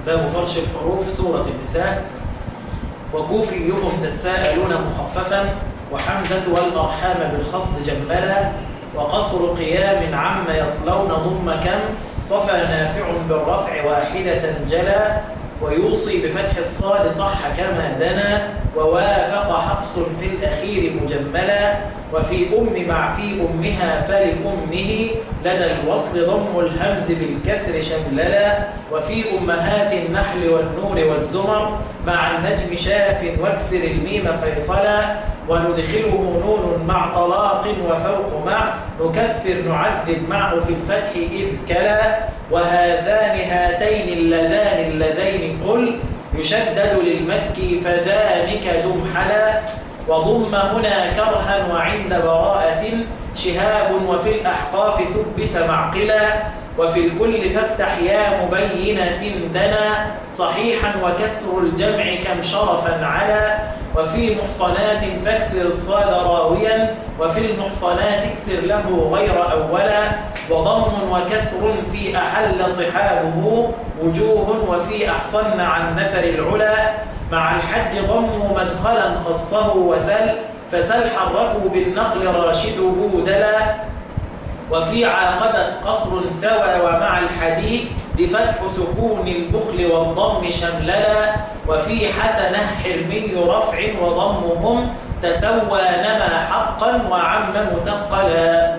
باب فرش الحروف سورة النساء وكوفيهم تساءلون مخففا وحمزة والأرحام بالخفض جملا وقصر قيام عم يصلون ضم كم صفى نافع بالرفع واحدة جلا ويوصي بفتح الصاد صح كما دنا ووافق حفص في الأخير مجملا وفي أم مع في أمها فلأمه لدى الوصل ضم الهمز بالكسر شمللا وفي أمهات النحل والنور والزمر مع النجم شاف واكسر الميم فيصلا وندخله نون مع طلاق وفوق مع نكفر نعذب معه في الفتح إذ كلا وهذان هاتين اللذان اللذين قل يشدد للمكي فذلك دم حلا وضم هنا كرها وعند براءة شهاب وفي الأحقاف ثبت معقلا وفي الكل فافتح يا مبينة دنا صحيحا وكسر الجمع كم شرفا على وفي محصنات فاكسر الصاد راويا وفي المحصنات اكسر له غير أولا وضم وكسر في أحل صحابه وجوه وفي أحصن عن نفر العلا مع الحج ضم مدخلا خصه وسل فسل حركوا بالنقل راشده دلا وفي عاقدة قصر ثوى ومع الحديد بفتح سكون البخل والضم شمللا وفي حسنة حرمي رفع وضمهم تسوى نما حقا وعم مثقلا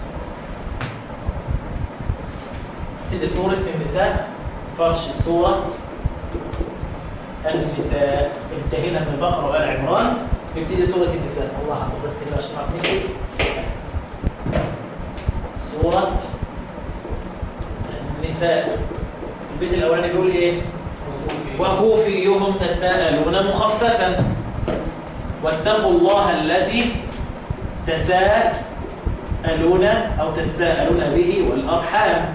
تدي سورة النساء فرش سورة النساء انتهينا من البقرة وآل عمران نبتدي سورة النساء الله حفظ بس كده عشان نعرف نكتب سورة النساء البيت الأولاني بيقول إيه؟ وكوفيهم تساءلون مخففا واتقوا الله الذي تساءلون أو تساءلون به والأرحام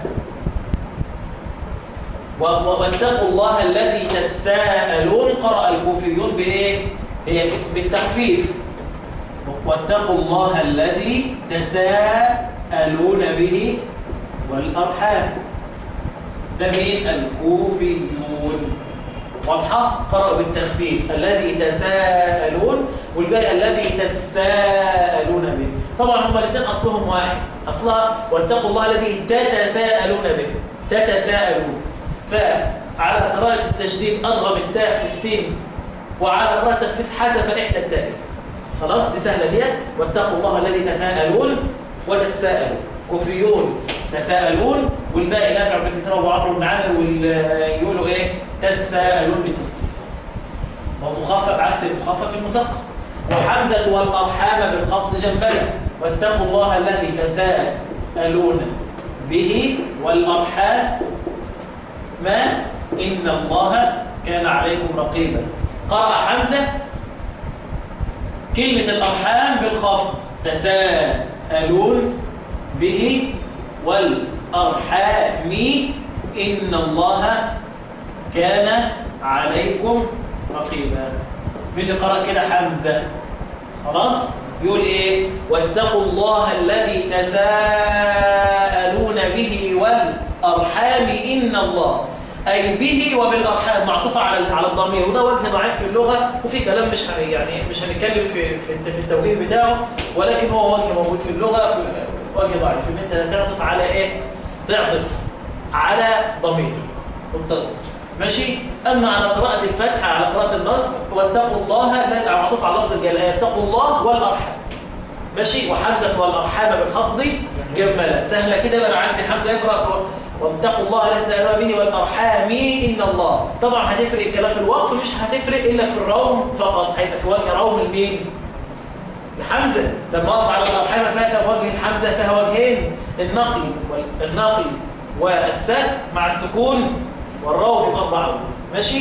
واتقوا الله الذي تساءلون قرأ الكوفيون بإيه؟ هي بالتخفيف واتقوا الله الذي تساءلون به والأرحام ده مين الكوفيون واضحة قرأوا بالتخفيف الذي تساءلون والباقي الذي تساءلون به طبعا هما الاثنين أصلهم واحد أصلها واتقوا الله الذي تتساءلون به تتساءلون فعلى قراءة التشديد أضغم التاء في السين وعلى قراءة التخفيف حذف إحدى التاء خلاص دي سهلة ديت واتقوا الله الذي تساءلون وتساءلوا كفريون تساءلون والباقي نافع بن كسرى وعمرو بن عامر يقولوا ايه تساءلون بالتثقيل ومخفف عكس المخفف المثقل وحمزة والأرحام بالخفض جنبلا واتقوا الله الذي تساءلون به والأرحام ما إن الله كان عليكم رقيبا قرأ حمزة كلمة الأرحام بالخفض تساءلون به والأرحام إن الله كان عليكم رقيبا من اللي قرأ كده حمزة خلاص يقول إيه واتقوا الله الذي تساءلون به والأرحام إن الله أي به وبالأرحام معطوفة على على الضمير وده وجه ضعيف في اللغة وفي كلام مش يعني مش هنتكلم في في في التوجيه بتاعه ولكن هو وجه موجود في اللغة في وجه ضعيف ان انت تعطف على ايه تعطف على ضمير متصل ماشي اما على قراءة الفتحة على قراءة النصب واتقوا الله معطوف على لفظ الجلاله اتقوا الله والأرحام ماشي وحمزة والأرحام بالخفض جملة سهلة كده انا عندي حمزة يقرأ واتقوا الله الذي تسألون به والأرحام إن الله طبعا هتفرق الكلام في الوقف مش هتفرق إلا في الروم فقط هيبقى في وجه روم المين الحمزة لما أقف على الأرحام فيها كم وجه الحمزة فيها وجهين النقل والنقل والسد مع السكون والروم بأربع وجه ماشي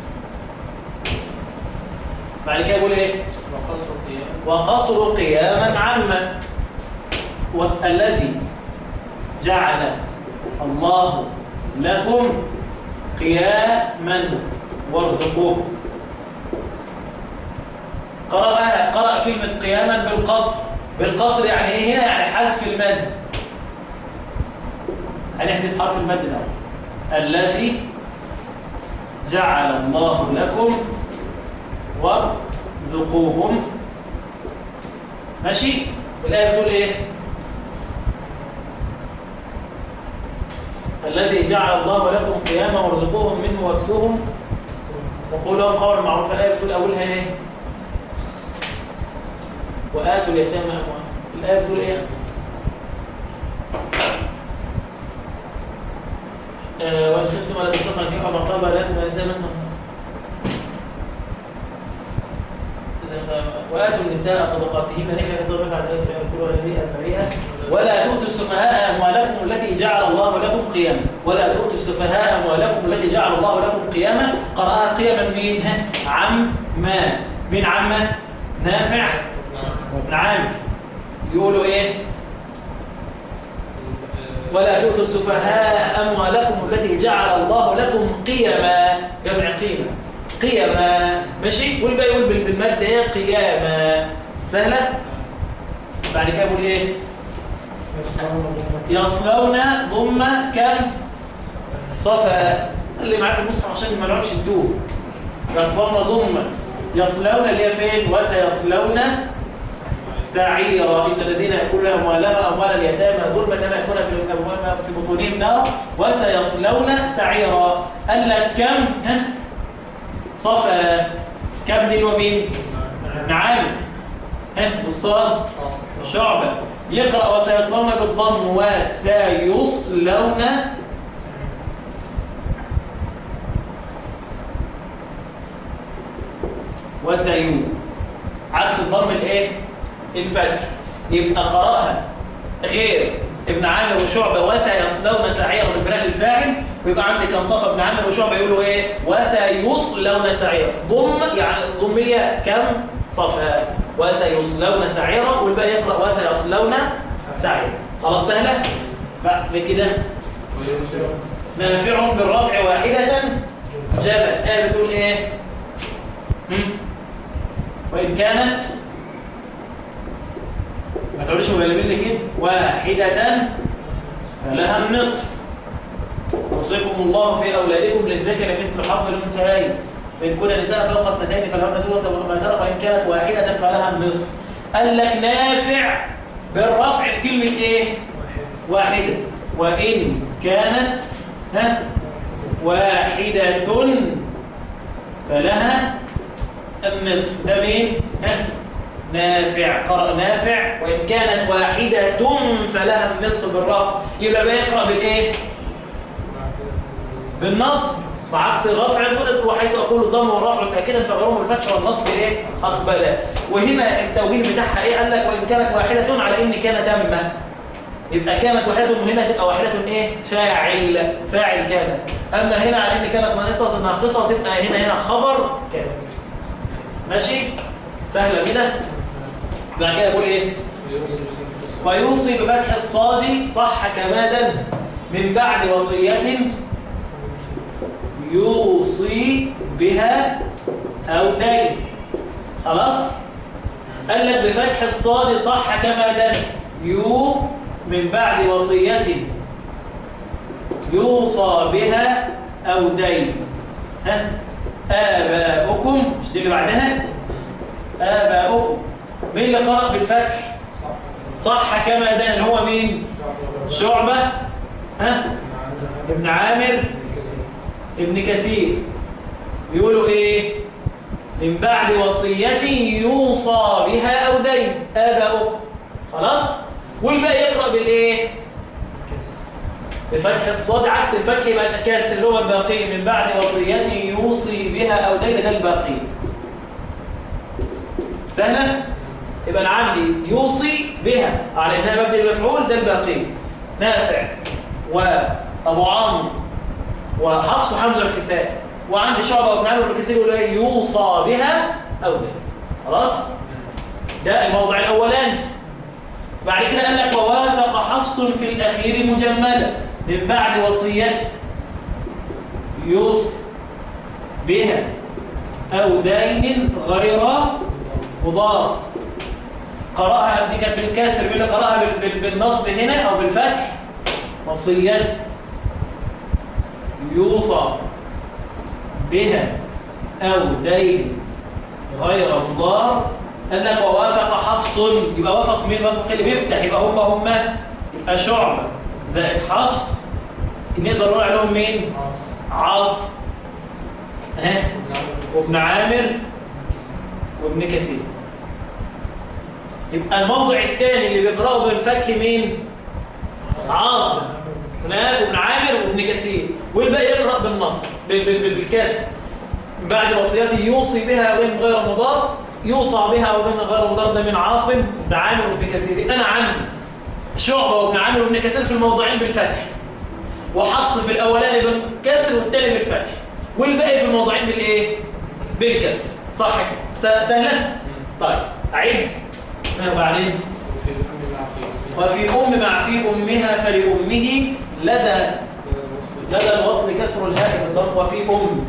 بعد كده يقول إيه وقصر القيام وقصر قياما عما والذي جعل الله لكم قياما وارزقوه قرأها قرأ كلمة قياما بالقصر بالقصر يعني ايه هنا يعني حذف المد هنحذف حرف المد ده الذي جعل الله لكم وارزقوهم ماشي الآية بتقول إيه الذي جعل الله لكم قياما وارزقوهم منه واكسوهم وقولوا لهم قولا معروفا الآية بتقول أولها إيه وآتوا اليتامى أموالهم الآية بتقول إيه آه، وإن خفتم ألا تنفقوا انكحوا ما طاب لكم من النساء مثلا وآتوا النساء صدقاتهن نحن يطلب بعد ذلك فيقولوا هذه المريئة ولا تؤتوا السفهاء أموالكم التي جعل الله لكم قياما ولا تؤتوا السفهاء أموالكم التي جعل الله لكم قياما قرأها قياما مين؟ عم ما مين عمه؟ نافع وابن عامر يقولوا ايه ولا تؤتوا السفهاء أموالكم التي جعل الله لكم قيما جمع قيمة قيما ماشي والباقي يقول بالمادة ايه قياما سهلة بعد كده يقول ايه يصلون ضم كم صفا اللي معاك المصحف عشان ما نقعدش ندوب يصلون ضم يصلون اللي هي فين وسيصلون سعيرا إن الذين يأكلون أموالها أموال اليتامى ظلما ما يأكلون في بطونهم نار وسيصلون سعيرا قال لك كم ها صفا كم دي ومين نعم ها والصاد شعبة يقرأ وسيصلون بالضم وسيصلون وسيو عكس الضم الايه الفتح يبقى قراها غير ابن عامر وشعبة وسيصلون سعيرا من بناء الفاعل ويبقى عندي كم صف ابن عامر وشعبة يقولوا ايه وسيصلون سعيرا ضم يعني ضمية كم صفا وسيصلون سعيرا والباقي يقرأ وسيصلون سعيرا خلاص سهلة بعد كده نافع بالرفع واحدة جبل ايه بتقول ايه هم؟ وإن كانت ما تقوليش مغلبين لي كده واحدة فلها النصف يوصيكم الله في أولادكم للذكر مثل حظ الأنثيين فإن كن نساء فوق اثنتين فلهن ثلث ما ترك وإن كانت واحدة فلها النصف قال لك نافع بالرفع في كلمة إيه؟ واحدة وإن كانت ها واحدة فلها النصف ده مين؟ ها نافع قرأ نافع وإن كانت واحدة فلها النصف بالرفع يبقى بيقرأ بالإيه؟ بالنصب وعكس الرفع وحيث أقول الضم والرفع ساكنا فغيرهم الفتح والنصب إيه؟ أقبلا وهنا التوجيه بتاعها إيه؟ قال لك وإن كانت واحدة على إن كان تامة يبقى كانت واحدة وهنا تبقى واحدة إيه؟ فاعل فاعل كانت أما هنا على إن كانت ناقصة ناقصة تبقى هنا هنا خبر كانت ماشي؟ سهلة كده؟ بعد كده يقول ايه ويوصي بفتح الصاد صح كمادا من بعد وصية يوصي بها أو دين خلاص قال لك بفتح الصاد صح كمادا يو من بعد وصية يوصى بها أو دين ها آباؤكم مش دي اللي بعدها آباؤكم مين اللي قرأ بالفتح صح كما دان اللي هو مين شعبة ها ابن عامر ابن كثير يقولوا ايه من بعد وصية يوصى بها أو دين آباؤكم خلاص والباقي يقرأ بالإيه بفتح الصاد عكس الفتح يبقى كاسر اللي هو الباقي من بعد وصية يوصي بها أو دين ده الباقي سهلة يبقى انا عندي يوصي بها على انها مبني المفعول ده الباقي نافع وابو عمرو وحفص وحمزه والكساء وعندي شعبه وابن عامر والكساء يقولوا ايه يوصى بها او ده خلاص ده الموضع الاولاني بعد كده قال لك ووافق حفص في الاخير مجملا من بعد وصيته يوصي بها او دين غير مضار قرأها دي كانت بالكسر اللي قرأها بالنصب هنا أو بالفتح وصيته يوصى بها أو دين غير مضار قال لك ووافق حفص يبقى وافق مين وافق اللي بيفتح يبقى هم هم يبقى شعبة زائد حفص نقدر نقول عليهم مين عاصم ها وابن عامر وابن كثير يبقى الموضع الثاني اللي بيقرأه بالفتح مين عاصم ناب وابن عامر وابن كثير والباقي يقرأ بالنصر بالكسر بعد وصيته يوصي بها وين غير مضار يوصى بها وبين غير مضار ده من عاصم وابن عامر وابن كثير انا عندي شعبه وابن عامر وابن كثير في الموضعين بالفتح وحفص في الاولاني بالكسر والثاني بالفتح والباقي في الموضعين بالايه بالكسر صح كده سهله طيب اعيد وبعدين وفي أم مع في أمها فلأمه لدى لدى الوصل كسر الهاء بالضم وفي أم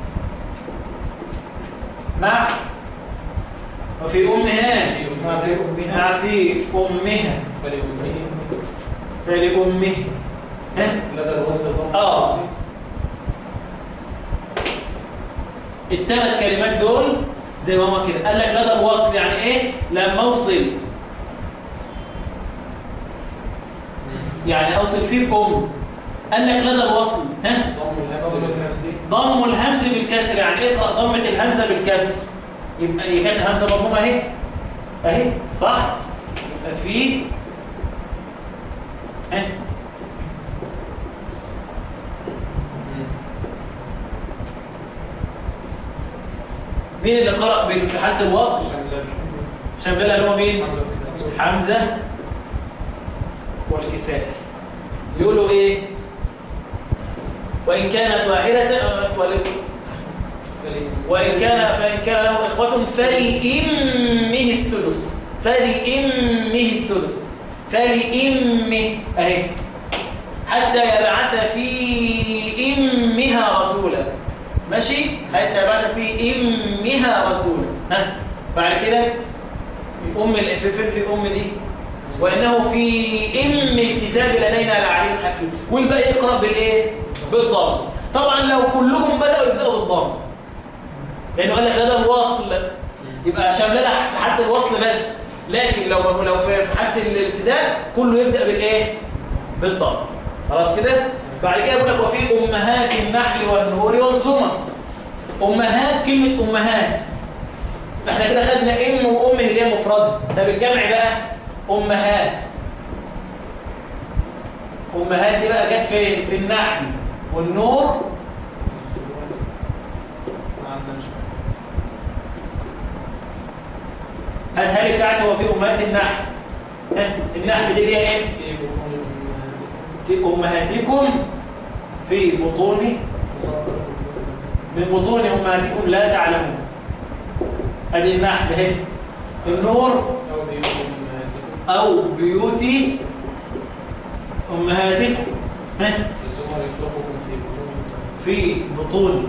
مع وفي أمها مع في أمها مع في أمها فلأمه فلأمه ها لدى الوصل ضم آه. الثلاث كلمات دول زي ما هما كده قال لك لدى الوصل يعني ايه لما اوصل يعني اوصل فيه بأم قال لك لدى الوصل ها ضم الهمز بالكسر ضم الهمز بالكسر يعني ايه ضمة الهمزة بالكسر يبقى هي كانت الهمزة مضمومة اهي اهي صح يبقى في ها مين اللي قرأ بال- في حالة الوصل شاملها اللي هو مين حمزة والكسائي يقولوا ايه وإن كانت واحدة ول- وإن كان فإن كان له إخوة فلإمه السدس فلإمه السدس فلإمه أهي حتى يبعث في إمها رسولا ماشي حتى يبعث في إمها رسولا ها بعد كده أم ال- في فين في أم دي وإنه في إم الكتاب لدينا لعليم حكيم والباقي يقرأ بالإيه بالضم طبعا لو كلهم بدأوا يبدأوا بالضم لأنه قال لك هذا الوصل يبقى شاملها في حالة الوصل بس لكن لو لو في في حالة الابتداء كله يبدأ بالإيه بالضم خلاص كده بعد كده بقول لك وفي أمهات النحل والنور والزمر أمهات كلمة أمهات فاحنا كده خدنا ام وامه اللي هي مفرده طب الجمع بقى امهات امهات دي بقى جت فين في النحل والنور هاتها لي بتاعتي هو في امهات النحل ها النحل دي اللي هي ايه دي امهاتكم في بطون من بطون امهاتكم لا تعلمون ادي النحل اهي النور او بيوت امهاتكم ها في بطون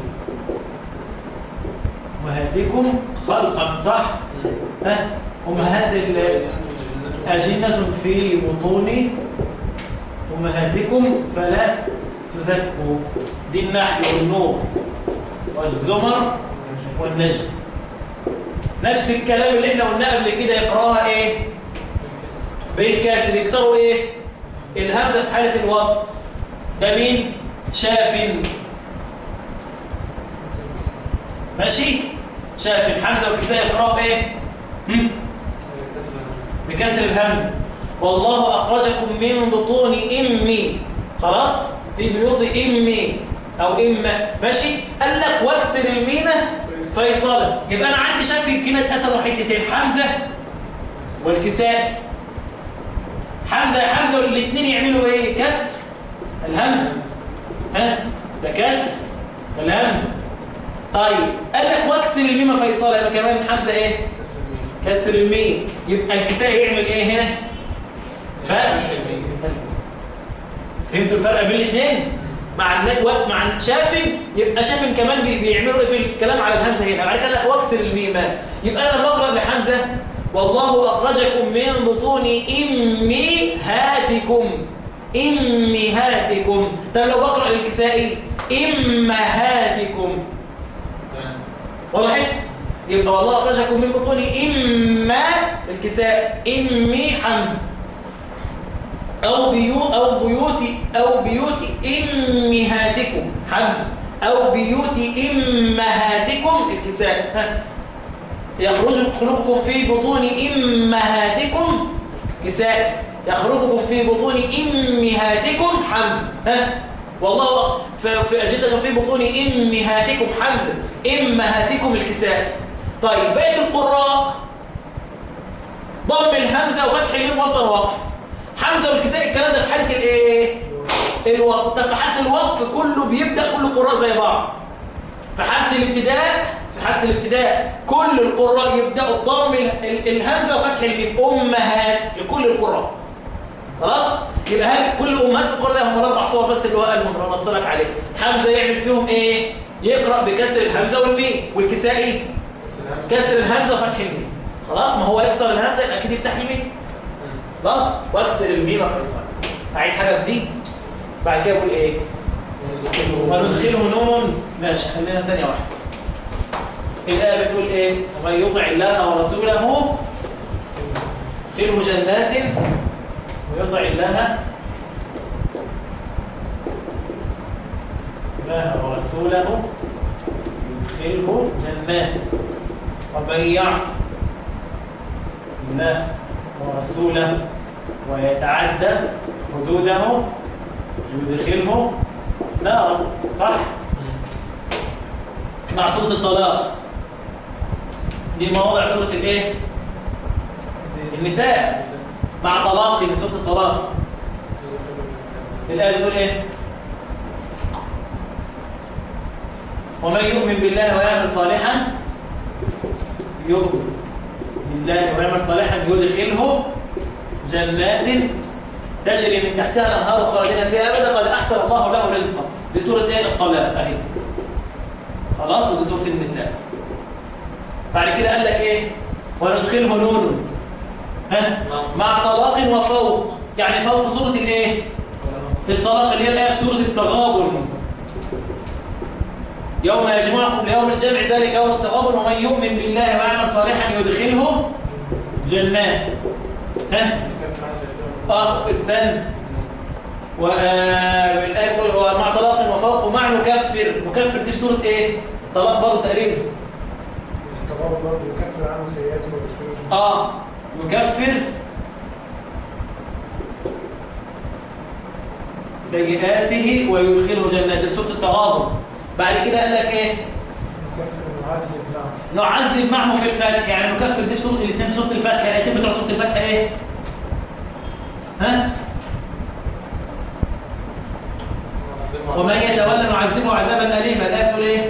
امهاتكم خلقا صح ها امهات ال- أجنة في بطون أمهاتكم فلا تزكوا دي النحل والنور والزمر والنجم نفس الكلام اللي احنا قلناه قبل كده يقراها ايه بالكسر يكسروا ايه الهمزه في حاله الوصل ده مين شاف ماشي شاف حمزه والكساء يقراوا ايه هم؟ بكسر الهمزه والله اخرجكم من بطون امي خلاص في بيوت امي او اما ماشي قال لك واكسر الميمه فيصل يبقى انا عندي شايف كلمه اسد وحتتين حمزه والكساء حمزه يا حمزه والاثنين يعملوا ايه كسر الهمزه ها ده كسر الهمزه طيب قال لك واكسر الميمه فيصل يبقى كمان حمزه ايه كسر الميم يبقى الكساء يعمل ايه هنا فتح فهمتوا الفرق بين الاثنين مع الن- و- مع شافن يبقى شافن كمان بي- بيعملوا ايه في الكلام على الهمزه هنا بعد كده قال لك واكسر الميمان يبقى انا بقرا لحمزه والله اخرجكم من بطون امهاتكم امهاتكم طب لو بقرا للكسائي امهاتكم وضحت يبقى والله اخرجكم من بطون اما الكساء امي حمزه او بيو او بيوت او بيوت امهاتكم حمزه او بيوت امهاتكم الكساء ها يخرج خلقكم في بطون امهاتكم كساء يخرجكم في بطون امهاتكم حمزه ها والله في في اجلكم في بطون امهاتكم حمزه امهاتكم الكساء طيب بقيه القراء ضم الهمزه وفتح الميم وصل وقف حمزه والكساء الكلام ده في حاله الايه الوصل طب في حاله الوقف كله بيبدا كل القراء زي بعض في حاله الابتداء في حاله الابتداء كل القراء يبداوا بضم ال- ال- الهمزه وفتح الميم امهات لكل القراء خلاص يبقى هل كل امهات في القرآن هم اربع صور بس اللي هو قالهم انا نص لك عليه حمزه يعمل فيهم ايه يقرا بكسر الهمزه والميم والكسائي كسر الهمزه وفتح الميم خلاص ما هو يكسر الهمزه يبقى اكيد يفتح الميم خلاص واكسر الميم فيصل اعيد حاجه في دي بعد كده اقول ايه وندخله نون ماشي خلينا ثانيه واحده الايه بتقول ايه ومن يطع الله ورسوله ادخله جنات ويطع الله الله ورسوله يدخله جنات ومن يعص الله ورسوله ويتعدى حدوده يدخله نارا صح مع سورة الطلاق دي مواضع سورة الايه النساء مع طلاق من سورة الطلاق الآية بتقول ايه ومن يؤمن بالله ويعمل صالحا يؤمن بالله ويعمل صالحا يدخله جنات تجري من تحتها الانهار خالدين فيها ابدا قد احسن الله له رزقا دي سوره ايه الطلاق اهي خلاص ودي سوره النساء بعد كده قال لك ايه وندخله نون ها مع طلاق وفوق يعني فوق سوره الايه في الطلاق اللي هي الايه في سوره التغابن يوم يجمعكم ليوم الجمع ذلك يوم التغابن ومن يؤمن بالله ويعمل صالحا يدخله جنات ها اه استنى والآية تقول ومع طلاق وفوق ومع نكفر نكفر دي في سورة ايه؟ طلاق برضه تقريبا في التغابن برضه يكفر عنه سيئاته ويدخله جنة اه يكفر سيئاته ويدخله جنات دي سورة التغابن بعد كده قال لك ايه؟ يكفر معذب نعم نعذب معه في الفتح يعني نكفر دي سورة الاثنين في سورة الفتح الايتين بتوع سورة الفتح ايه؟ ها؟ ومن يتولى نعذبه عذابا أليما الآية بتقول إيه؟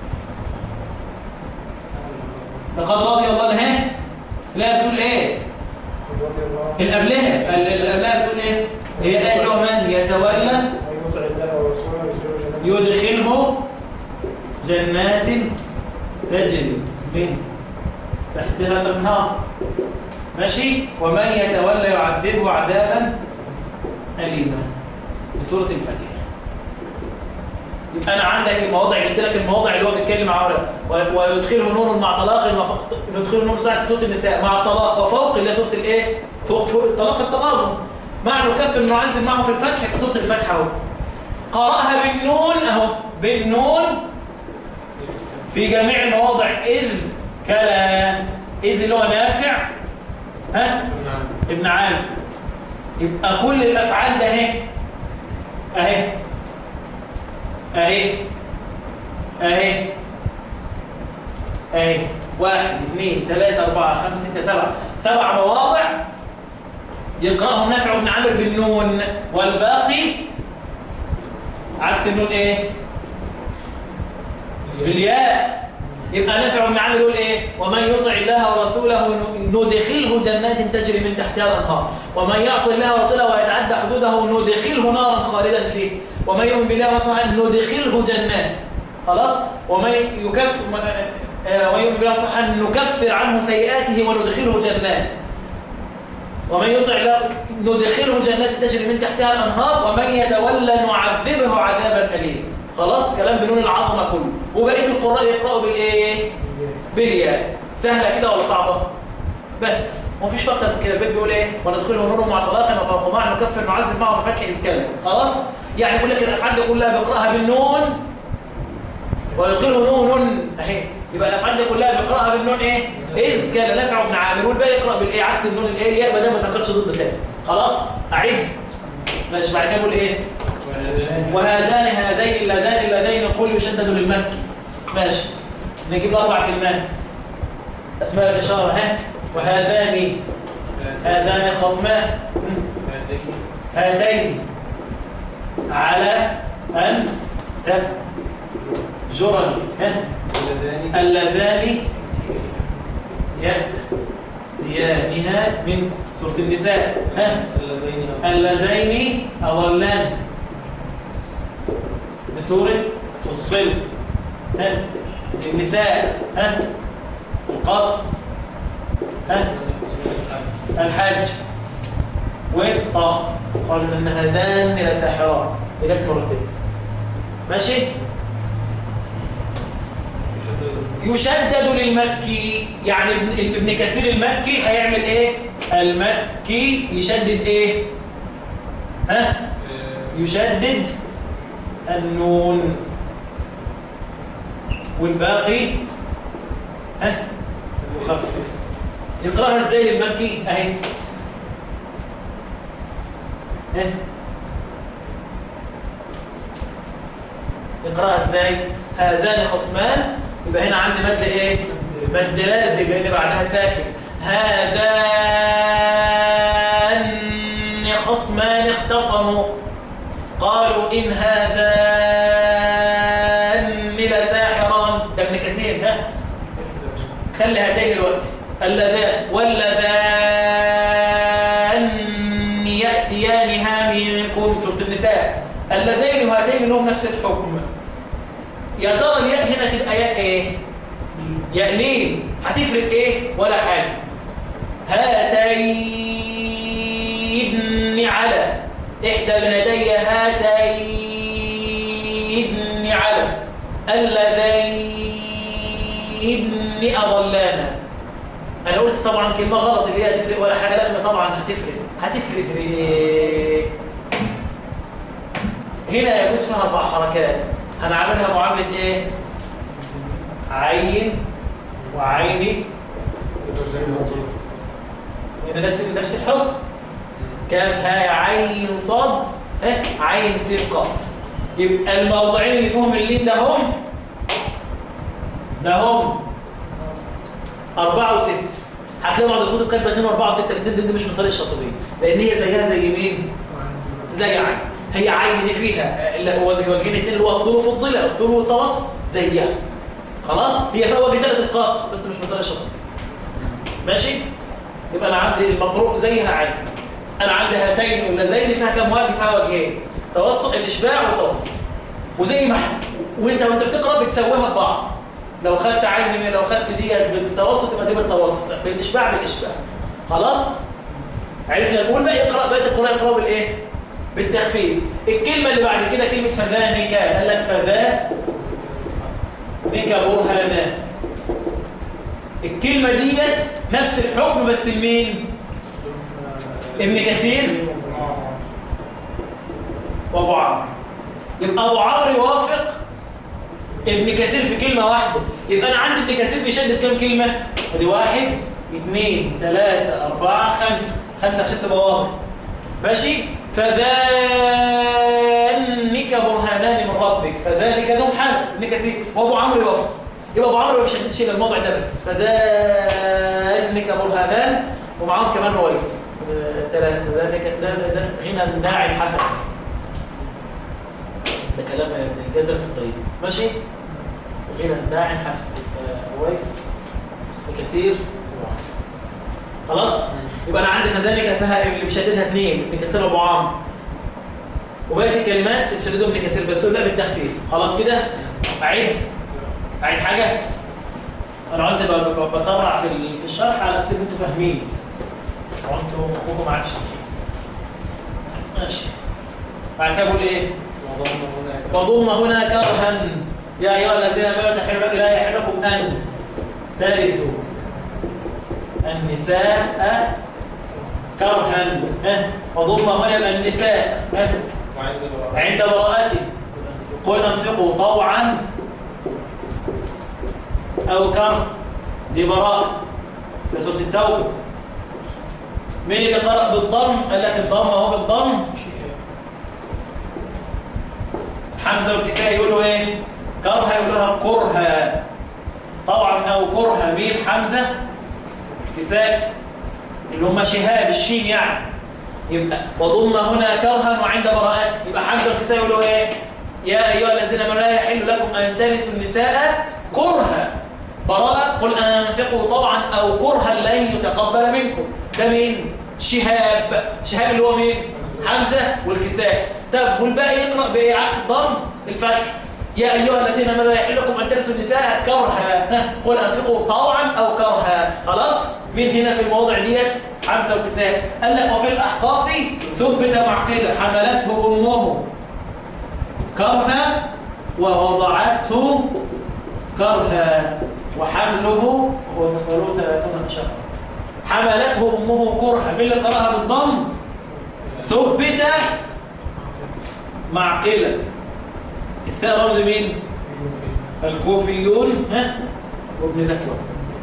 لقد رضي الله عنه الآية بتقول إيه؟ قد رضي الله اللي قبلها ال- اللي قبلها بتقول إيه؟ هي الآية ومن يتولى من يطع الله ورسوله يدخله جنات يدخله جنات تجري من تحتها الأنهار ماشي؟ ومن يتولى يعذبه عذابا أليما في سورة الفاتحة يبقى انا عندك المواضع جبت لك المواضع اللي هو بيتكلم عنها و- ويدخله نور مع طلاق وف... ندخله نور ساعه سوره النساء مع الطلاق وفوق اللي هي سوره الايه فوق فوق الطلاق التغابن مع نكفر نعزل معه في الفتح يبقى سوره الفتح اهو قراها بالنون اهو بالنون في جميع المواضع اذ كلا اذ اللي هو نافع ها ابن عامر يبقى كل الافعال ده اهي اهي اهي اهي اهي واحد اثنين ثلاثة أربعة خمسة ستة سبعة سبع مواضع يقرأهم نافع بن عامر بالنون والباقي عكس النون ايه بالياء يبقى نافع بن عامر يقول ايه ومن يطع الله ورسوله ندخله جنات تجري من تحتها الانهار ومن يعصي الله ورسوله ويتعدى حدوده ندخله نارا خالدا فيه ومن يؤمن بالله ورسوله ندخله جنات خلاص ومن يكفر ومن يؤمن بالله ورسوله نكفر عنه سيئاته وندخله جنات ومن يطع الله ندخله جنات تجري من تحتها الانهار ومن يتولى نعذبه عذابا اليما خلاص كلام بنون العظمه كله وبقيه القراء يقراوا بالايه بالياء سهله كده ولا صعبه بس ومفيش فرق من كده البيت بيقول ايه وندخله نور مع طلاقا وفوق مع نكفر نعذب معه بفتح اسكان خلاص يعني يقول لك الافعال دي كلها بيقراها بالنون ويدخله نون اهي يبقى الافعال دي كلها بيقراها بالنون ايه اذ كان نافع بن عامر والباقي يقرا بالايه عكس النون الايه الياء ما دام ما ذكرش ضد تاني خلاص اعيد ماشي بعد كده بقول ايه وهذان هذين اللذان اللذين قل يشدد للمكي ماشي نجيب له اربع كلمات اسماء الاشاره ها وهذان هذان خصمان هاتين على ان تجرني ها اللذان يأتيانها منكم سورة النساء ها اللذين أضلان بسورة فصل ها النساء ها القصص ها الحج والطه قالوا ان هذان لساحران إليك مرتين ماشي يشدد للمكي يعني ابن ابن كثير المكي هيعمل ايه المكي يشدد ايه ها يشدد النون والباقي ها يخفف يقراها ازاي للمكي اهي ها يقراها ازاي هذان خصمان يبقى هنا عندي مد ايه مد لازم لان بعدها ساكن هذان خصمان اختصموا قالوا ان هذان لساحران ده ابن كثير ده خلي هاتين الوقت اللذان واللذان ياتيانها منكم سوره النساء اللذين وهاتين لهم نفس الحكم يا ترى الياء هنا تبقى ياء ايه ياء ليه هتفرق ايه ولا حاجه هاتين على احدى بنتي هاتين على اللذين اضلانا انا قلت طبعا كلمه غلط اللي هي هتفرق ولا حاجه لا طبعا هتفرق هتفرق في إيه؟ هنا يجوز فيها اربع حركات هنعملها معاملة ايه عين وعيني هنا نفس نفس الحكم كاف هاء عين صاد اه عين سين قاف يبقى الموضوعين اللي فيهم اللين ده هم ده هم أربعة وست هتلاقوا بعض الكتب كاتبة اتنين وأربعة وستة الاثنين دي مش من طريق الشاطبية لأن هي زيها زي مين؟ زي عين هي عين دي فيها وجه وجهين الاثنين اللي هو الطول والضلع الطول والتوسط زيها خلاص هي فيها وجه ثالث القصر بس مش من طريق الشاطبية ماشي؟ يبقى أنا عندي المقروء زيها عين أنا عندي هاتين واللذين فيها كم وجه فيها وجهين توسط الإشباع والتوسط وزي ما وانت وانت بتقرا بتسويها ببعض لو خدت عين لو خدت ديت بالتوسط يبقى دي بالتوسط بالاشباع بالاشباع خلاص عرفنا نقول بقى اقرا بقيه القراء اقرا بالايه بالتخفيف الكلمه اللي بعد كده كلمه فذانك قال لك فذا بك برهانا الكلمه ديت نفس الحكم بس لمين ابن كثير وابو عمرو يبقى ابو عمرو يوافق ابن كثير في كلمة واحدة يبقى أنا عندي ابن كثير بيشدد كم كلمة؟ ادي واحد اثنين ثلاثة أربعة خمسة خمسة في ست مواضع ماشي؟ فذلك برهانان من ربك فذلك دهم حال ابن كثير وأبو عمرو يوافق يبقى أبو عمرو ما بيشددش إلا الموضع ده بس فذلك برهانان ومعاهم كمان رويس ثلاثة ذلك ده, ده غنى الناعم حفظ ده كلام ابن الجزر في الطريق ماشي غير الداعم حفظ رويس بكثير خلاص يبقى انا عندي خزانه فيها اللي بيشددها اثنين ابن كثير وابو عمرو وباقي الكلمات بيشددهم ابن كثير بس لا بالتخفيف خلاص كده اعيد اعيد حاجه انا قلت بسرع في في الشرح على اساس ان انتوا فاهمين وانتوا مخكم ما عادش ماشي بعد كده بقول ايه وضم هنا كرها يا ايها الذين امنوا تحل لا يحل لكم ان ترث النساء كرها ها وضم هنا يبقى النساء ها وعند براءة عند براءته قل انفقوا طوعا او كره دي براءه في سوره التوبه مين اللي قرأ بالضم قال لك الضم اهو بالضم حمزه والكسائي يقولوا ايه كره يقولوها كرها طوعا او كرها مين حمزه الكسائي اللي هم شهاب الشين يعني يبقى وضم هنا كرها وعند براءته يبقى حمزه والكسائي يقولوا ايه يا ايها الذين امنوا لا يحل لكم ان تلسوا النساء كرها براءه قل انفقوا طوعا او كرها لن يتقبل منكم ده مين شهاب شهاب اللي هو مين حمزه والكسائي طب والباقي يقرا بايه عكس الضم الفتح يا ايها الذين امنوا لا يحل لكم ان تلسوا النساء كرها ها، قل انفقوا طوعا او كرها خلاص مين هنا في المواضع ديت حمزه والكسائي قال لك وفي الاحقاف ثبت معقله حملته امه كرها ووضعته كرها وحمله وفصله ثلاثون شهرا حملته امه كرها مين اللي قراها بالضم ثبت معقله الثاء رمز مين الكوفيون ها وابن ذكوان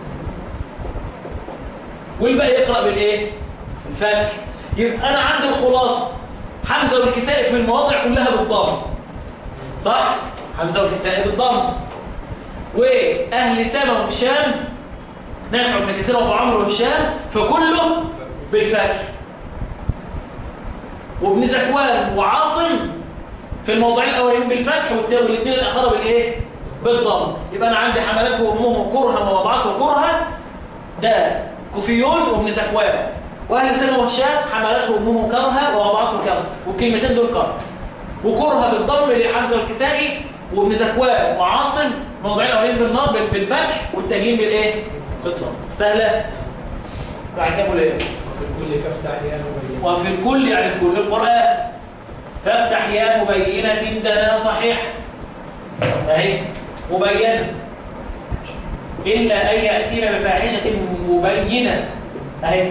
والباقي يقرا بالايه الفتح يبقى انا عندي الخلاصه حمزه والكسائي في المواضع كلها بالضم صح حمزه والكسائي بالضم واهل سما وهشام نافع بن كثير وابو عمرو وهشام فكله بالفتح وابن زكوان وعاصم في الموضوعين الاولين بالفتح والاثنين الاخر بالايه بالضم يبقى انا عندي حملته امه كرها ووضعته كرها ده كوفيون وابن زكوان واهل سلمى وهشام حملته امه كرها ووضعته كرها والكلمتين دول كره وكرها بالضم للحمزه والكسائي وابن زكوان وعاصم موضوعين الاولين بالنار بالفتح والتانيين بالايه بالضم سهله بعد كده بقول ايه وفي الكل فافتح يا مبين وفي الكل يعني في كل القرآن فافتح يا مبينة دنا صحيح اهي مبينة إلا أن يأتينا بفاحشة مبينة اهي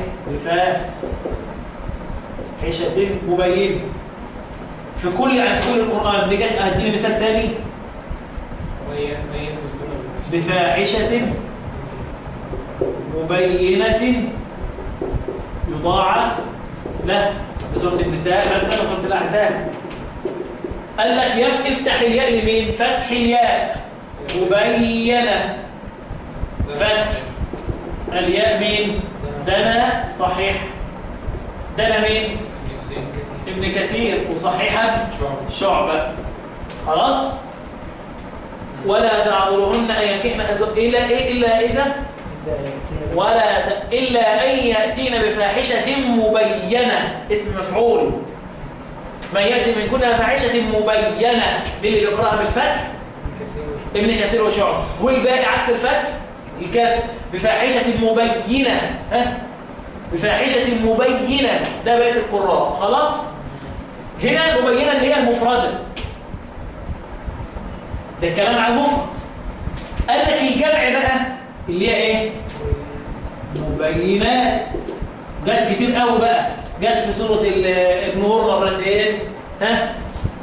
بفاحشة مبينة في كل يعني في كل القرآن نيجي أديني مثال تاني ميت ميت بالكل بفاحشة مبينة يضاعف له بسورة النساء بس أنا سورة الأحزاب قال لك يف افتح الياء لمين فتح الياء مبينة فتح الياء مين دنا صحيح دنا مين ابن كثير وصحيحا شعب شعبة خلاص ولا تعذرهن أن ينكحن أزواج إلا إيه إلا إذا ولا ت... إلا أن يأتين بفاحشة مبينة اسم مفعول من يأتي من كنا فاحشة مبينة مين اللي بيقرأها بالفتح ابن كثير وشعب والباقي عكس الفتح الكسر بفاحشة مبينة ها بفاحشة مبينة ده بقية القراء خلاص هنا مبينة اللي هي المفردة ده الكلام على المفرد قال لك الجمع بقى اللي هي ايه مبينات جت كتير قوي بقى جت في سورة ال- النور مرتين ها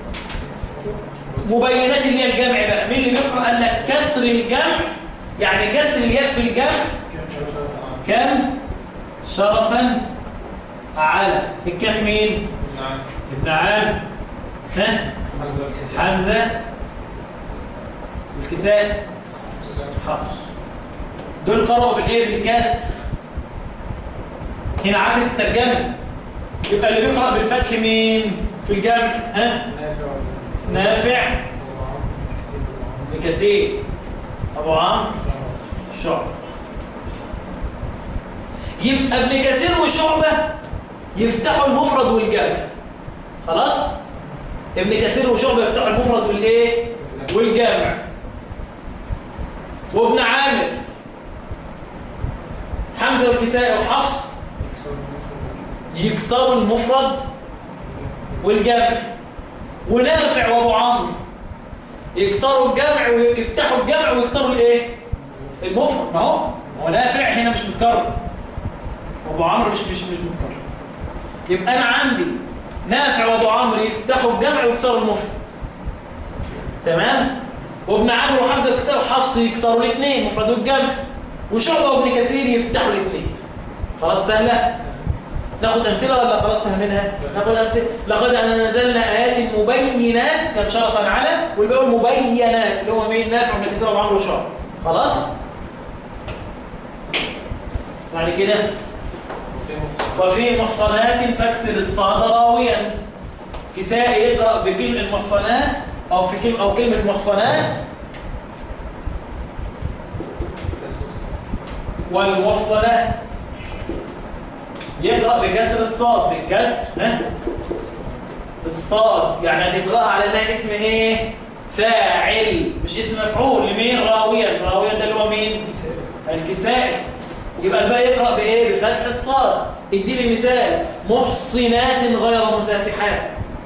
مبينات اللي هي الجمع بقى مين اللي بيقرأ قال لك كسر الجمع يعني كسر الياء في الجمع كم شرفا على الكاف مين نعم ابن عام ها حمزة الكساء حفص دول قرأوا بالايه بالكسر هنا عكس الترجمة يبقى اللي بيقرأ بالفتح مين في الجمع ها نافع ابن كثير ابو عمرو شعبة يبقى ابن كثير وشعبة يفتحوا المفرد والجمع خلاص ابن كثير وشعبة يفتحوا المفرد والايه والجمع وابن عامر حمزة والكسائي وحفص يكسروا المفرد والجمع ونافع وابو عمرو يكسروا الجمع ويفتحوا الجمع ويكسروا الايه المفرد ما هو هو نافع هنا مش متكرر وابو عمرو مش مش مش متكرر يبقى انا عندي نافع وابو عمرو يفتحوا الجمع ويكسروا المفرد تمام وابن عمرو وحمزه يكسروا حفص يكسروا الاثنين مفرد والجمع وشعبه وابن كثير يفتحوا الاثنين خلاص سهله ناخد امثله ولا خلاص فاهمينها ناخد امثله لقد انزلنا ايات مبينات كان شرفا على والباقي مبينات اللي هو مين نافع وابن كثير وابو عمرو وشعبه خلاص بعد كده وفي محصنات فاكسر الصاد راويا كساء يقرأ بكلمة المحصنات أو في كلمة أو كلمة محصنات والمحصنات يقرأ بكسر الصاد بالكسر ها الصاد يعني هتقرأها على انها اسم ايه فاعل مش اسم مفعول لمين راويا راويا ده اللي هو مين الكسائي يبقى الباقي يقرأ بإيه؟ بفتح الصاد اديني مثال محصنات غير مسافحات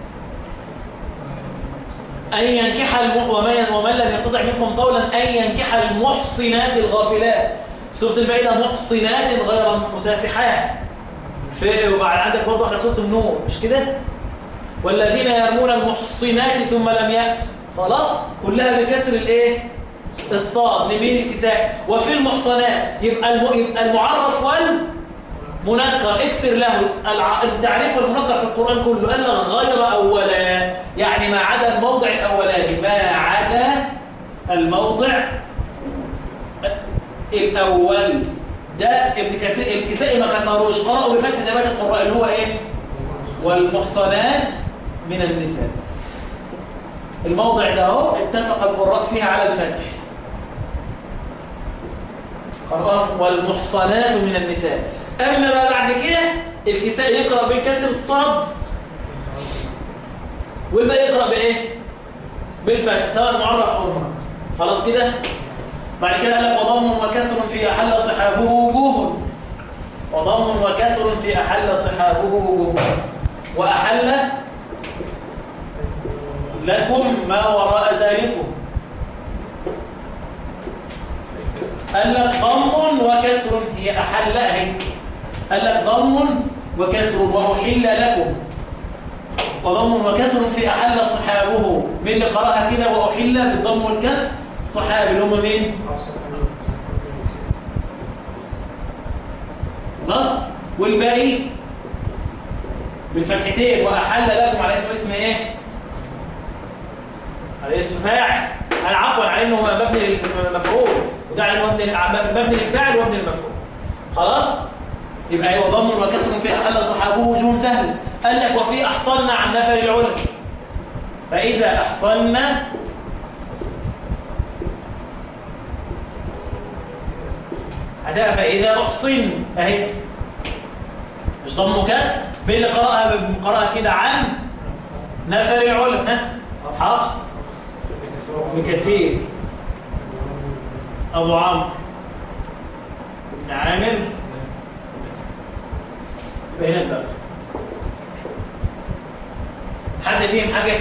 أن ينكح المح ومن, ومن لم يستطع منكم قولا أن ينكح المحصنات الغافلات في سورة المائدة محصنات غير مسافحات في وبعد عندك برضه احنا سورة النور مش كده؟ والذين يرمون المحصنات ثم لم يأتوا خلاص كلها بكسر الايه؟ الصاد لمين الكساء وفي المحصنات يبقى الم... يبقى المعرف والمنكر اكسر له الع... التعريف والمنكر في القرآن كله قال لك غير أولا يعني ما عدا الموضع الأولاني ما عدا الموضع الأول ده ابن كساء الكسائي ما كسروش قرأوا بفتح زي بات القراء اللي هو ايه والمحصنات من النساء الموضع ده اهو اتفق القراء فيها على الفتح قرأهم والمحصنات من النساء أما ما بعد كده الكساء يقرأ بالكسر الصاد والباقي يقرأ بإيه؟ بالفتح سواء معرف أو المنكر خلاص كده؟ بعد كده قال لك وضم وكسر في أحل صحابه وجوه وضم وكسر في أحل صحابه وجوه وأحل لكم ما وراء ذلكم قال لك ضم وكسر هي أحل أهي قال لك ضم وكسر وأحل لكم وضم وكسر في أحل صحابه من اللي قرأها كده وأحل بالضم والكسر صحابي اللي هم مين؟ خلاص والباقي بالفتحتين وأحل لكم على إنه اسم إيه؟ على اسم فاعل على عفوا على إنه مبني للمفعول وده على مبني مبني للفاعل ومبني للمفعول خلاص؟ يبقى هو ضم وكسر في أحل صحابه وجوه سهل قال لك وفي أحصلنا عن نفر العلا فإذا أحصلنا هتبقى فإذا أحصن أهي مش ضم وكسر باللي قرأها بقراءة كده عن نفر العلا ها حفص بكثير أبو عمرو بن عامر هنا الفرق حد فيهم حاجة؟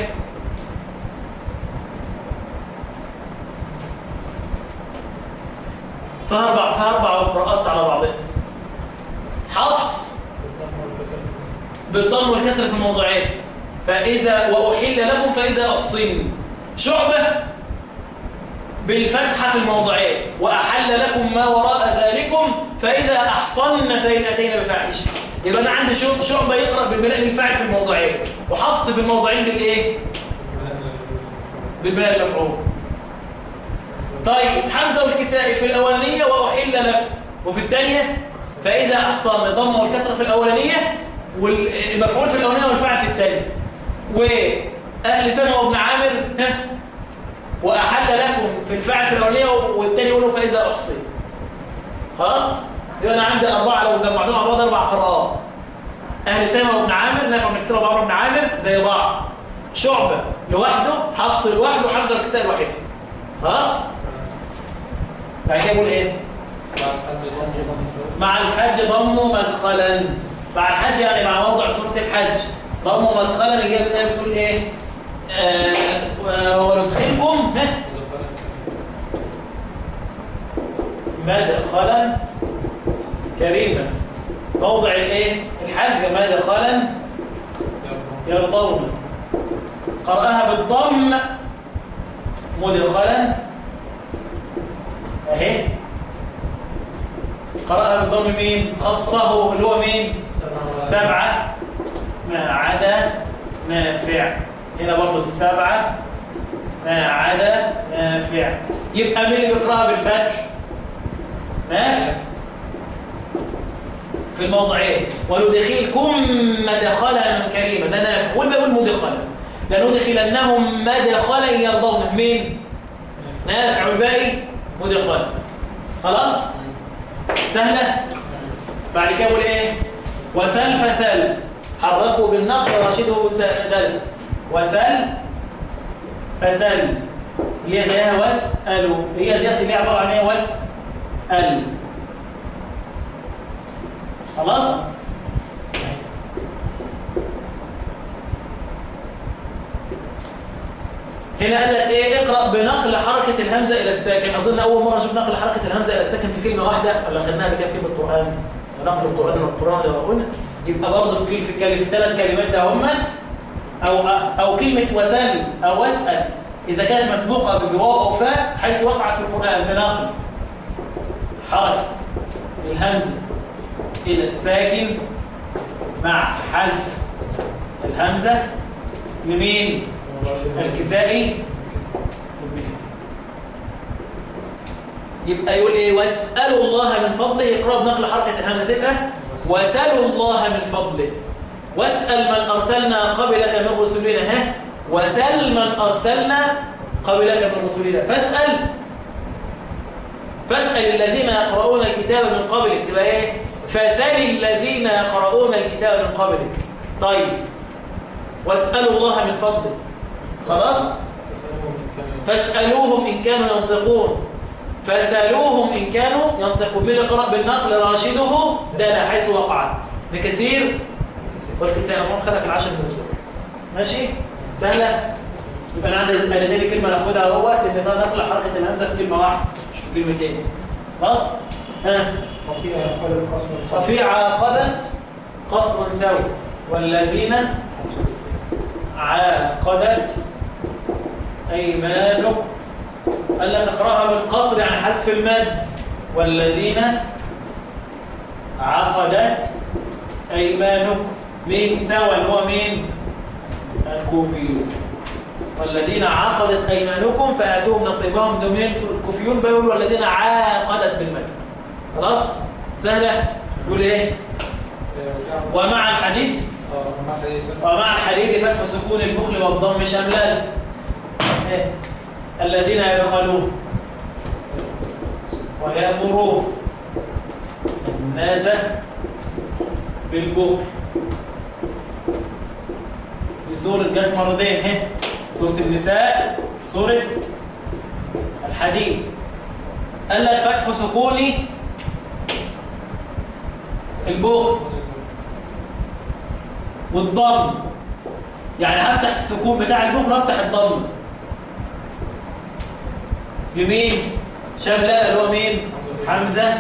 فيها أربع فيها أربع قراءات على بعضها حفص بالضم والكسر في الموضعين فإذا وأحل لكم فإذا أحصن شعبة بالفتحة في الموضعين وأحل لكم ما وراء ذلكم فإذا أحصن فإن أتينا بفاحشة يبقى أنا عندي شعبة يقرأ بالبناء للفاعل في الموضعين وحفص في الموضعين بالإيه؟ بالبناء المفعول طيب حمزة والكسائي في الأولانية وأحل لكم وفي الثانية فإذا أحصن ضم والكسر في الأولانية والمفعول في الأولانية والفاعل في الثانية وأهل سنة وابن عامر ها وأحل لكم في الفاعل في الأولانية والثاني يقولوا فإذا أحصي خلاص يبقى أنا عندي أربعة لو جمعتهم مع بعض أربع قراءات أهل سنة وابن عامر نافع بن كسير وابن بن عامر زي بعض شعبة لوحده حفص لوحده وحمزة الكسائي لوحده خلاص بعد كده يقول إيه مع الحج ضم مدخلا مع الحج يعني مع موضع سورة الحج ضم مدخلا اللي هي بتقول ايه آه وندخلكم مدخلا كريما موضع الايه الحج مدخلا يرضون قرأها بالضم مدخلا اهي قرأها بالضم مين خصه اللي هو مين السبعة ما عدا نافع هنا برضو السبعة ما عدا نافع يبقى مين اللي بيقرأها بالفتح نافع في الموضعين وندخلكم مدخلا كريما ده نافع والباقي يقول مدخلا لندخلنهم مدخلا يرضونه مين نافع والباقي مدخلا خلاص سهله بعد كده يقول ايه وسل فسل حركوا بالنقل وراشده دل وسل فسل هي زيها واسألوا هي ديت اللي هي عبارة عن ايه واسأل خلاص هنا قال لك ايه اقرأ بنقل حركة الهمزة إلى الساكن أظن أول مرة أشوف نقل حركة الهمزة إلى الساكن في كلمة واحدة ولا خدناها بكده في كلمة قرآن نقل القرآن من القرآن لو قلنا يبقى برضه في في في الثلاث كلمات ده همت أو أو كلمة وسل أو واسأل إذا كانت مسبوقة بواو أو فاء حيث وقعت في القرآن بنقل حركة الهمزة إلى الساكن مع حذف الهمزة لمين؟ الكسائي يبقى يقول ايه واسألوا الله من فضله يقرأ بنقل حركة الهمزة تبقى واسألوا الله من فضله واسأل من أرسلنا قبلك من رسلنا ها وسل من أرسلنا قبلك من رسلنا فاسأل فاسأل الذين يقرؤون الكتاب من قبلك تبقى ايه فسل الذين يقرؤون الكتاب من قبلك طيب واسألوا الله من فضله خلاص فاسألوهم إن كانوا ينطقون فسألوهم إن كانوا ينطقون من قرأ بالنقل راشده دال حيث وقعت بكثير والكساء أمام خلق في العشر من ماشي سهلة يبقى أنا عندي أنا تاني كلمة ناخدها اهوت إن فيها نقل حركة الهمزة في كلمة واحدة مش في كلمتين خلاص ها وفي عقد قصر وفي عاقدت قصرا سوي والذين عاقدت أيمانكم قال لك اقراها بالقصر يعني حذف المد والذين عقدت أيمانكم مين سوى اللي هو مين الكوفيون والذين عقدت أيمانكم فآتوهم نصيبهم دومين الكوفيون بيقولوا والذين عاقدت بالمد خلاص سهلة يقول ايه ومع الحديد ومع الحديد فتح سكون البخل والضم شملان إيه؟ الذين يبخلون ويأمرون الناس بالبخل في سورة جت مرتين اهي سورة النساء سورة الحديد قال لك فتح سكوني البخل والضم يعني هفتح السكون بتاع البخل وافتح الضم لمين شاملة اللي هو مين حمزة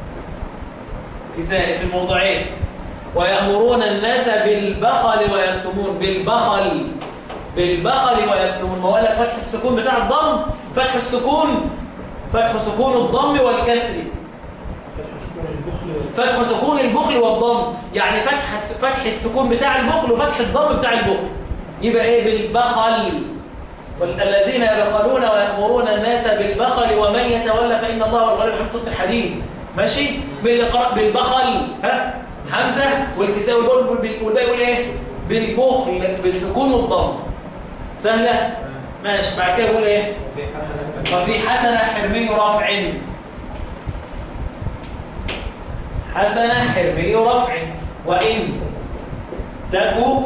كسائي في الموضعين ويأمرون الناس بالبخل ويكتمون بالبخل بالبخل ويكتمون ما هو قال لك فتح السكون بتاع الضم فتح السكون فتح سكون الضم والكسر فتح سكون البخل فتح سكون البخل والضم يعني فتح فتح السكون بتاع البخل وفتح الضم بتاع البخل يبقى ايه بالبخل والذين يبخلون ويأمرون الناس بالبخل ومن يتولى فإن الله هو الغني الحميد صوت الحديد ماشي باللي قرأ بالبخل ها حمزة والكساوي والباقي يقول ايه بالبخل بالسكون والضم سهلة ماشي بعد كده يقول ايه وفي حسنة حرمي رفع حسنة حرمي رفع وإن تكو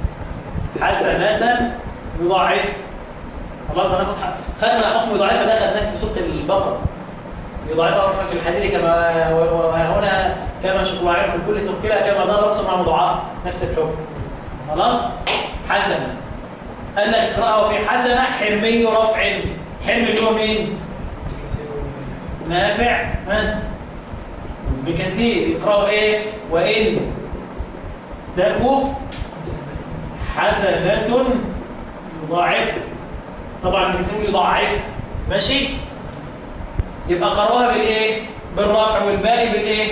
حسنة يضاعف خلاص هناخد حق خدنا حكم يضاعفها ده خدناه في سورة البقرة يضاعفها رفع في الحديد كما وهنا كما شكل في الكل ثقلها كما دار أقصر مع مضاعفة نفس الحكم خلاص حسنة قال لك اقرأها في حسنة حرمي رفع حرم اللي هو مين؟ نافع ها بكثير يقرأوا ايه وإن تكو حسنة يضاعفها طبعا ابن كثير يضاعفها ماشي يبقى قرأوها بالايه بالرفع والباقي بالايه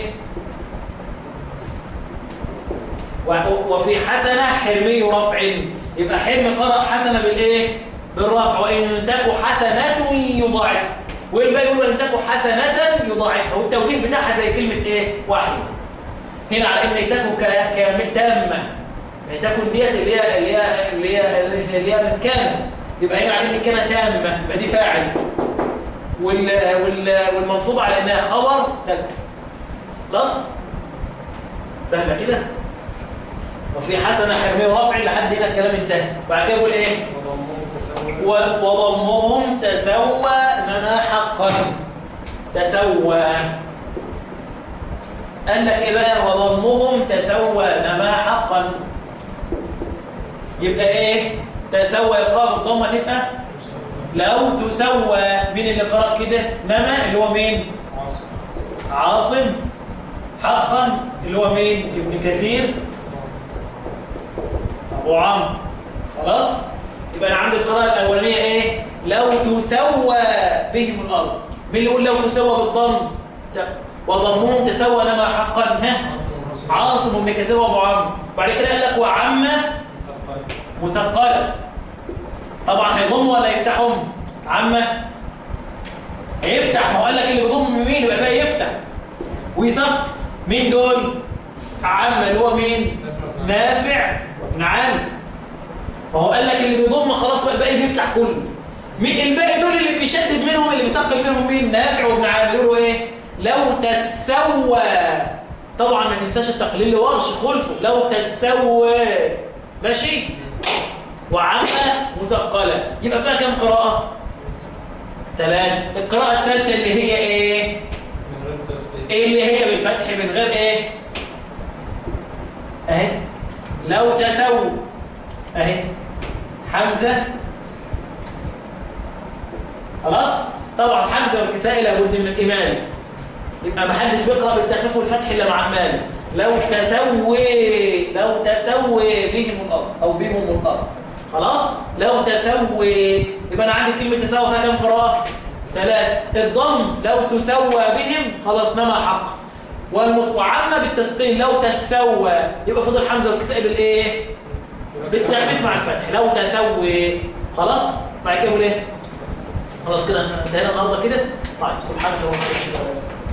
و- وفي حسنة حرمي رفع يبقى حرم قرأ حسنة بالايه بالرفع وإن تكو حسنة يضاعفها والباقي يقول وإن تكو حسنة يضاعفها والتوجيه بتاعها زي كلمة ايه واحد هنا على ان تكو ك- كام- تامة تكن ديت اللي هي اللي هي اللي هي اللي هي من كان يبقى هنا على ان كان تامة يبقى دي فاعل وال وال والمنصوب على انها خبر تكن خلاص سهله كده وفي حسنه حرميه ورفع لحد هنا الكلام انتهى بعد كده يقول ايه وضمهم تساوي و- وضمهم تسوى لنا حقا تسوى قال لك ايه بقى وضمهم تسوى لنا حقا يبقى ايه تسوى يقرأ بالضمه تبقى لو تسوى مين اللي قرأ كده نما اللي هو مين عاصم حقا اللي هو مين ابن كثير ابو عمرو خلاص يبقى انا عندي القراءه الاولانيه ايه لو تسوى بهم الارض مين اللي يقول لو تسوى بالضم ت- وضمهم تسوى لما حقا ها عاصم بن كثير وابو عمرو بعد كده قال لك وعم مثقله طبعا هيضم ولا يفتحهم عمه هيفتح ما هو قال لك اللي بيضم مين يبقى الباقي يفتح ويسق مين دول عمه اللي هو مين نافع وابن عامر ما هو قال لك اللي بيضم خلاص بقى الباقي بيفتح كله مين الباقي دول اللي بيشدد منهم اللي بيثقل منهم مين نافع وابن عامر يقولوا ايه لو تسوى طبعا ما تنساش التقليل لورش خلفه لو تسوى ماشي وعمة مثقلة يبقى فيها كم قراءة؟ ثلاثة القراءة الثالثة اللي هي ايه؟ من غير تسقيط ايه اللي هي بالفتح من غير ايه؟ اهي لو تسووا اهي حمزة خلاص؟ طبعا حمزة والكسائي لابد من الإمالة يبقى ما حدش بيقرأ بالتخفيف والفتح إلا مع المال لو تسوي لو تسوي بهم الأرض أو بهم الأرض خلاص لو تسوي يبقى أنا عندي كلمة تسوي فيها كم قراءة ثلاث الضم لو تسوى بهم خلاص نما حق والمص وعامة بالتسقيل لو تسوى يبقى فضل حمزة والكسائي بالإيه بالتخفيف مع الفتح لو تسوي خلاص بعد كده يقول ايه خلاص كده انتهينا النهارده كده طيب سبحانك اللهم وبحمدك